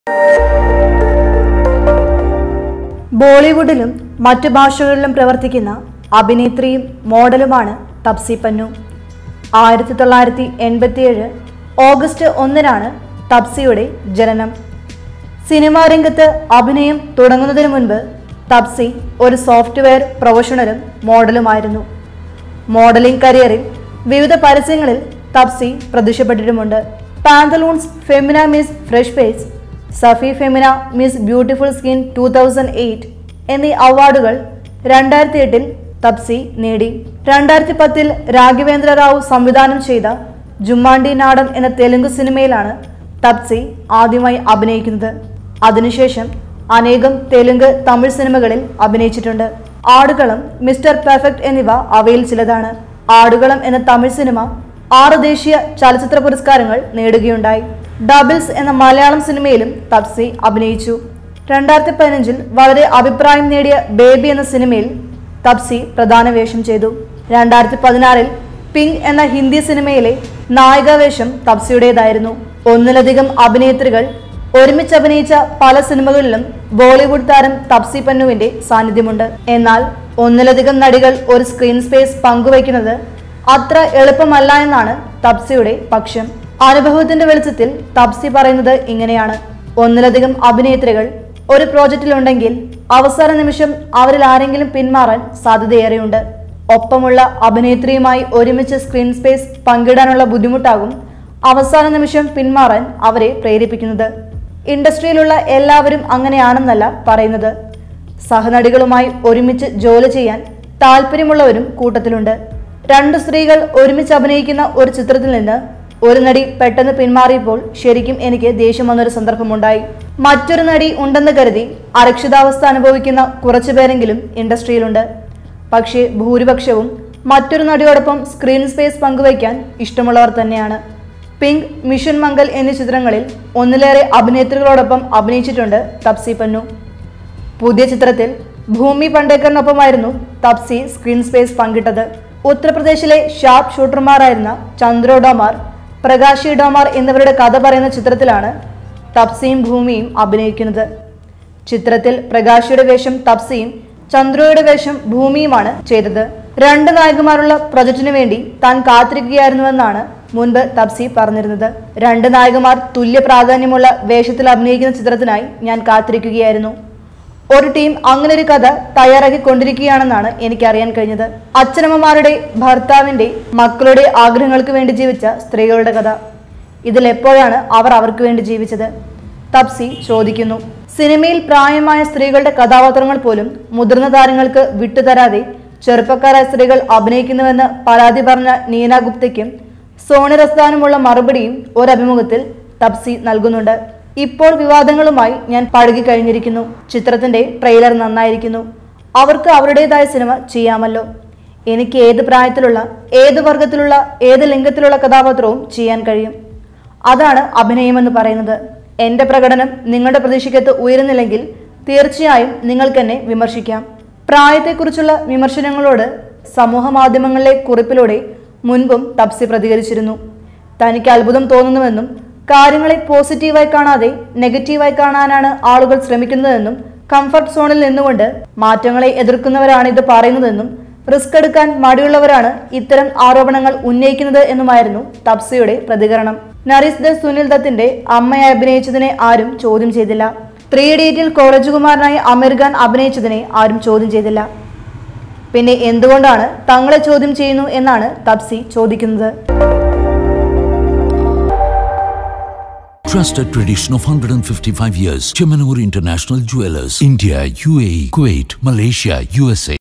ബോളിവുഡിലും മറ്റു ഭാഷകളിലും പ്രവർത്തിക്കുന്ന അഭിനേത്രിയും മോഡലുമാണ് തപ്സി പന്നു ആയിരത്തി തൊള്ളായിരത്തി എൺപത്തിയേഴ് ഓഗസ്റ്റ് ഒന്നിനാണ് തപ്സിയുടെ ജനനം സിനിമാ രംഗത്ത് അഭിനയം തുടങ്ങുന്നതിന് മുൻപ് തപ്സി ഒരു സോഫ്റ്റ്വെയർ പ്രൊഫഷണലും മോഡലുമായിരുന്നു മോഡലിംഗ് കരിയറിൽ വിവിധ പരസ്യങ്ങളിൽ തപ്സി പ്രത്യക്ഷപ്പെട്ടിട്ടുമുണ്ട് Pantaloons Femina Miss Fresh Face Safi Femina Miss Beautiful Skin two thousand eight എന്നീ അവാർഡുകൾ രണ്ടായിരത്തി എട്ടിൽ തപ്സി നേടി രണ്ടായിരത്തി പത്തിൽ രാഘവേന്ദ്ര റാവു സംവിധാനം ചെയ്ത ജുമ്മാണ്ടി നാടൻ എന്ന തെലുങ്ക് സിനിമയിലാണ് തപ്സി ആദ്യമായി അഭിനയിക്കുന്നത് അതിനുശേഷം അനേകം തെലുങ്ക് തമിഴ് സിനിമകളിൽ അഭിനയിച്ചിട്ടുണ്ട് ആടുകളം മിസ്റ്റർ പെർഫെക്റ്റ് എന്നിവ അവയിൽ ചിലതാണ് ആടുകളം എന്ന തമിഴ് സിനിമ ആറ് ദേശീയ ചലച്ചിത്ര പുരസ്കാരങ്ങൾ നേടുകയുണ്ടായി ഡബിൾസ് എന്ന മലയാളം സിനിമയിലും തപ്സി അഭിനയിച്ചു രണ്ടായിരത്തി പതിനഞ്ചിൽ വളരെ അഭിപ്രായം നേടിയ ബേബി എന്ന സിനിമയിൽ തപ്സി പ്രധാന വേഷം ചെയ്തു രണ്ടായിരത്തി പതിനാറിൽ പിങ്ക് എന്ന ഹിന്ദി സിനിമയിലെ നായികാവേഷം തപ്സിയുടേതായിരുന്നു ഒന്നിലധികം അഭിനേത്രികൾ ഒരുമിച്ച് അഭിനയിച്ച പല സിനിമകളിലും ബോളിവുഡ് താരം തപ്സി പന്നുവിന്റെ സാന്നിധ്യമുണ്ട് എന്നാൽ ഒന്നിലധികം നടികൾ ഒരു സ്ക്രീൻ സ്പേസ് പങ്കുവയ്ക്കുന്നത് അത്ര എളുപ്പമല്ല എന്നാണ് തപ്സിയുടെ പക്ഷം അനുഭവത്തിന്റെ വെളിച്ചത്തിൽ തപ്സി പറയുന്നത് ഇങ്ങനെയാണ് ഒന്നിലധികം അഭിനേത്രികൾ ഒരു പ്രോജക്റ്റിലുണ്ടെങ്കിൽ അവസാന നിമിഷം അവരിൽ ആരെങ്കിലും പിന്മാറാൻ സാധ്യതയേറെയുണ്ട് ഒപ്പമുള്ള അഭിനേത്രിയുമായി ഒരുമിച്ച് സ്ക്രീൻ സ്പേസ് പങ്കിടാനുള്ള ബുദ്ധിമുട്ടാകും അവസാന നിമിഷം പിന്മാറാൻ അവരെ പ്രേരിപ്പിക്കുന്നത് ഇൻഡസ്ട്രിയിലുള്ള എല്ലാവരും അങ്ങനെയാണെന്നല്ല പറയുന്നത് സഹനടികളുമായി ഒരുമിച്ച് ജോലി ചെയ്യാൻ താല്പര്യമുള്ളവരും കൂട്ടത്തിലുണ്ട് രണ്ട് സ്ത്രീകൾ ഒരുമിച്ച് അഭിനയിക്കുന്ന ഒരു ചിത്രത്തിൽ നിന്ന് ഒരു നടി പെട്ടെന്ന് പിന്മാറിയപ്പോൾ ശരിക്കും എനിക്ക് ദേഷ്യം വന്നൊരു സന്ദർഭമുണ്ടായി മറ്റൊരു നടി ഉണ്ടെന്ന് കരുതി അരക്ഷിതാവസ്ഥ അനുഭവിക്കുന്ന കുറച്ചുപേരെങ്കിലും ഇൻഡസ്ട്രിയിലുണ്ട് പക്ഷേ ഭൂരിപക്ഷവും മറ്റൊരു നടിയോടൊപ്പം സ്ക്രീൻ സ്പേസ് പങ്കുവയ്ക്കാൻ ഇഷ്ടമുള്ളവർ തന്നെയാണ് പിങ്ക് മിഷൻ മംഗൽ എന്നീ ചിത്രങ്ങളിൽ ഒന്നിലേറെ അഭിനേത്രികളോടൊപ്പം അഭിനയിച്ചിട്ടുണ്ട് തപ്സി പന്നു പുതിയ ചിത്രത്തിൽ ഭൂമി പണ്ടേക്കറിനൊപ്പമായിരുന്നു തപ്സി സ്ക്രീൻ സ്പേസ് പങ്കിട്ടത് ഉത്തർപ്രദേശിലെ ഷാർപ്പ് ഷൂട്ടർമാരായിരുന്ന ചന്ദ്രോ ഡോമാർ പ്രകാശി ഡോമാർ എന്നിവരുടെ കഥ പറയുന്ന ചിത്രത്തിലാണ് തപ്സിയും ഭൂമിയും അഭിനയിക്കുന്നത് ചിത്രത്തിൽ പ്രകാശിയുടെ വേഷം തപ്സിയും ചന്ദ്രയുടെ വേഷം ഭൂമിയുമാണ് ചെയ്തത് രണ്ട് നായകന്മാരുള്ള പ്രൊജക്ടിനു വേണ്ടി താൻ കാത്തിരിക്കുകയായിരുന്നുവെന്നാണ് മുൻപ് തപ്സി പറഞ്ഞിരുന്നത് രണ്ട് നായകന്മാർ തുല്യ പ്രാധാന്യമുള്ള വേഷത്തിൽ അഭിനയിക്കുന്ന ചിത്രത്തിനായി ഞാൻ കാത്തിരിക്കുകയായിരുന്നു ഒരു ടീം അങ്ങനെ ഒരു കഥ തയ്യാറാക്കിക്കൊണ്ടിരിക്കുകയാണെന്നാണ് എനിക്ക് അറിയാൻ കഴിഞ്ഞത് അച്ഛനമ്മമാരുടെ ഭർത്താവിന്റെ മക്കളുടെ ആഗ്രഹങ്ങൾക്ക് വേണ്ടി ജീവിച്ച സ്ത്രീകളുടെ കഥ ഇതിൽ എപ്പോഴാണ് അവർ അവർക്ക് വേണ്ടി ജീവിച്ചത് തപ്സി ചോദിക്കുന്നു സിനിമയിൽ പ്രായമായ സ്ത്രീകളുടെ കഥാപാത്രങ്ങൾ പോലും മുതിർന്ന താരങ്ങൾക്ക് വിട്ടുതരാതെ ചെറുപ്പക്കാരായ സ്ത്രീകൾ അഭിനയിക്കുന്നുവെന്ന് പരാതി പറഞ്ഞ നീന ഗുപ്തയ്ക്കും സോണി റസ്താനുമുള്ള മറുപടിയും ഒരഭിമുഖത്തിൽ തപ്സി നൽകുന്നുണ്ട് ഇപ്പോൾ വിവാദങ്ങളുമായി ഞാൻ പഴകി കഴിഞ്ഞിരിക്കുന്നു ചിത്രത്തിന്റെ ട്രെയിലർ നന്നായിരിക്കുന്നു അവർക്ക് അവരുടേതായ സിനിമ ചെയ്യാമല്ലോ എനിക്ക് ഏത് പ്രായത്തിലുള്ള ഏത് വർഗത്തിലുള്ള ഏത് ലിംഗത്തിലുള്ള കഥാപാത്രവും ചെയ്യാൻ കഴിയും അതാണ് അഭിനയമെന്ന് പറയുന്നത് എന്റെ പ്രകടനം നിങ്ങളുടെ പ്രതീക്ഷയ്ക്കത്ത് ഉയരുന്നില്ലെങ്കിൽ തീർച്ചയായും നിങ്ങൾക്കെന്നെ വിമർശിക്കാം പ്രായത്തെക്കുറിച്ചുള്ള വിമർശനങ്ങളോട് സമൂഹ മാധ്യമങ്ങളിലെ കുറിപ്പിലൂടെ മുൻപും തപ്സി പ്രതികരിച്ചിരുന്നു തനിക്ക് അത്ഭുതം തോന്നുന്നുവെന്നും കാര്യങ്ങളെ പോസിറ്റീവായി കാണാതെ നെഗറ്റീവായി കാണാനാണ് ആളുകൾ ശ്രമിക്കുന്നതെന്നും കംഫർട്ട് സോണിൽ നിന്നുകൊണ്ട് മാറ്റങ്ങളെ എതിർക്കുന്നവരാണ് ഇത് പറയുന്നതെന്നും റിസ്ക് എടുക്കാൻ മടിയുള്ളവരാണ് ഇത്തരം ആരോപണങ്ങൾ ഉന്നയിക്കുന്നത് എന്നുമായിരുന്നു തപ്സിയുടെ പ്രതികരണം നറിസ് ദ സുനിൽ ദത്തിന്റെ അമ്മയായി അഭിനയിച്ചതിനെ ആരും ചോദ്യം ചെയ്തില്ല ത്രീ ഇഡിയറ്റിൽ കോളേജ് കുമാരനായി അമീർ ഖാൻ അഭിനയിച്ചതിനെ ആരും ചോദ്യം ചെയ്തില്ല പിന്നെ എന്തുകൊണ്ടാണ് തങ്ങളെ ചോദ്യം ചെയ്യുന്നു എന്നാണ് തപ്സി ചോദിക്കുന്നത് Trusted tradition of 155 years. Chemanur International Jewelers. India, UAE, Kuwait, Malaysia, USA.